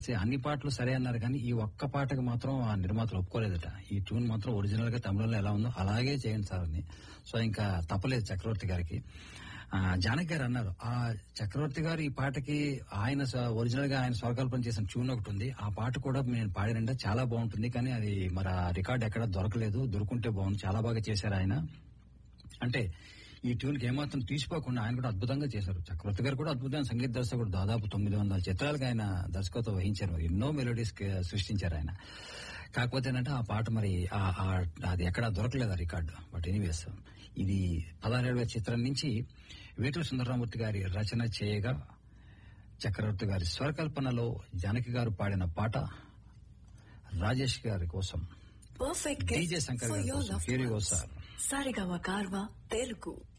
సరే, అన్ని పాటలు సరే అన్నారు కానీ ఈ ఒక్క పాటకు మాత్రం ఆ నిర్మాతలు ఒప్పుకోలేదట ఈ ట్యూన్ మాత్రం ఒరిజినల్ గా తమిళంలో ఎలా ఉందో అలాగే చేయండి సార్ అని సో ఇంకా తప్పలేదు చక్రవర్తి గారికి ఆ, జానకి గారు అన్నారు ఆ చక్రవర్తి గారు ఈ పాటకి ఆయన ఒరిజినల్ గా ఆయన స్వరకల్పన చేసిన ట్యూన్ ఒకటి ఉంది ఆ పాట కూడా నేను పాడినంటే చాలా బాగుంటుంది కానీ అది మరి ఆ రికార్డ్ ఎక్కడ దొరకలేదు దొరుకుంటే బాగుంది చాలా బాగా చేశారు ఆయన అంటే ఈ ట్యూన్ కి ఏమాత్రం తీసిపోకుండా ఆయన కూడా అద్భుతంగా చేశారు చక్రవర్తి గారు కూడా అద్భుతమైన సంగీత దర్శకుడు దాదాపు తొమ్మిది వందల చిత్రాలకు ఆయన దర్శకత్వం వహించారు ఎన్నో మెలోడీస్ సృష్టించారు ఆయన కాకపోతే ఏంటంటే ఆ పాట మరి ఆ- ఆ- అది ఎక్కడా దొరకలేదు ఆ రికార్డు బట్ ఎనీవేస్ ఇది పదహారేళ్ల చిత్రం నుంచి వేటూరు సుందరరామూర్తి గారి రచన చేయగా చక్రవర్తి గారి స్వరకల్పనలో జానకి గారు పాడిన పాట రాజేష్ గారి కోసం Perfect DJ gift Shankar for గారి your కోసం. loved Here you go, ones. sir. Sarigama Karva Telugu.